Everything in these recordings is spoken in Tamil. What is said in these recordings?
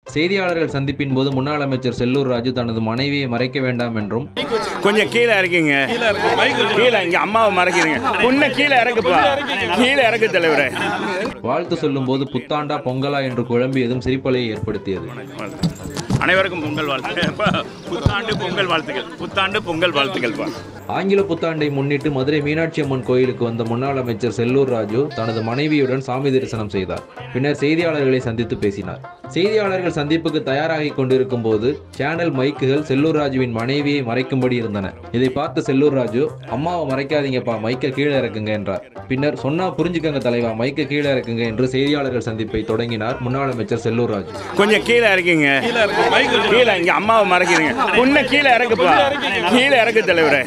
செய்தியாளர்கள் சந்திப்பின் போது முன்னாள் அமைச்சர் செல்லூர் ராஜு தனது மனைவியை மறைக்க வேண்டாம் என்றும் கொஞ்சம் கீழே இறக்குங்க கீழே இங்க அம்மாவை மறைக்கிறீங்க உன்னை கீழே இறக்குப்பா கீழே இறக்கு தலைவரே வாழ்த்து சொல்லும்போது புத்தாண்டா பொங்கலா என்று குழம்பியதும் சிரிப்பலையை ஏற்படுத்தியது அனைவருக்கும் பொங்கல் வாழ்த்துக்கள் புத்தாண்டு பொங்கல் வாழ்த்துக்கள் புத்தாண்டு பொங்கல் வாழ்த்துக்கள் பா ஆங்கில புத்தாண்டை முன்னிட்டு மதுரை மீனாட்சி அம்மன் கோயிலுக்கு வந்த முன்னாள் அமைச்சர் செல்லூர் ராஜு தனது மனைவியுடன் சாமி தரிசனம் செய்தார் பின்னர் செய்தியாளர்களை சந்தித்து பேசினார் செய்தியாளர்கள் சந்திப்புக்கு தயாராகி கொண்டிருக்கும் போது சேனல் மைக்குகள் செல்லூர் ராஜுவின் மனைவியை மறைக்கும்படி இருந்தன இதை பார்த்த செல்லூர் ராஜு அம்மாவை மறைக்காதீங்கப்பா மைக்க கீழே இறக்குங்க என்றார் பின்னர் சொன்னா புரிஞ்சுக்கங்க தலைவா மைக்க கீழே இறக்குங்க என்று செய்தியாளர்கள் சந்திப்பை தொடங்கினார் முன்னாள் அமைச்சர் செல்லூர் ராஜு கொஞ்சம் கீழே இறக்குங்க கீழே இங்க அம்மாவை மறைக்கிறீங்க உன்னை கீழே இறக்குப்பா கீழே இறக்கு தலைவரே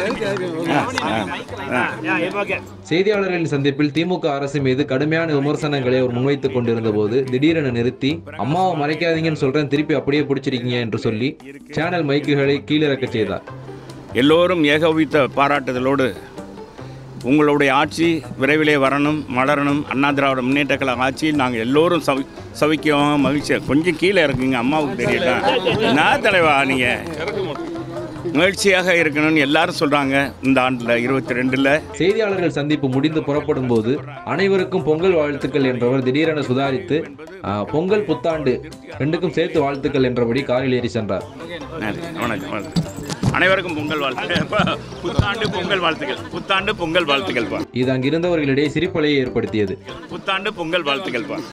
செய்தியாளர்களின் சந்திப்பில் திமுக அரசு மீது கடுமையான விமர்சனங்களை அவர் முன்வைத்துக் கொண்டிருந்த போது திடீரென நிறுத்தி அம்மாவை மறைக்காதீங்கன்னு சொல்றேன் திருப்பி அப்படியே பிடிச்சிருக்கீங்க என்று சொல்லி சேனல் மைக்குகளை கீழிறக்கச் செய்தார் எல்லோரும் ஏகோபித்த பாராட்டுதலோடு உங்களுடைய ஆட்சி விரைவிலே வரணும் மலரணும் அண்ணா திராவிட முன்னேற்ற கழக ஆட்சியில் நாங்கள் எல்லோரும் சவி சவிக்கும் மகிழ்ச்சியாக கொஞ்சம் கீழே இருக்குங்க அம்மாவுக்கு தெரியல நான் தலைவா நீங்கள் மகிழ்ச்சியாக இருக்கணும்னு எல்லாரும் சொல்கிறாங்க இந்த ஆண்டில் இருபத்தி ரெண்டில் செய்தியாளர்கள் சந்திப்பு முடிந்து புறப்படும் போது அனைவருக்கும் பொங்கல் வாழ்த்துக்கள் என்றவர் திடீரென சுதாரித்து "ஆ, பொங்கல் புத்தாண்டு ரெண்டுக்கும் சேர்த்து வாழ்த்துக்கள் என்றபடி காரில் ஏறி சென்றார் வணக்கம் வணக்கம் அனைவருக்கும் பொங்கல் வாழ்த்துக்கள் புத்தாண்டு பொங்கல் வாழ்த்துக்கள் புத்தாண்டு பொங்கல் வாழ்த்துக்கள் பா இது அங்கிருந்தவர்களிடையே சிரிப்பலையை ஏற்படுத்தியது புத்தாண்டு பொங்கல் வாழ்த்துக்கள் பா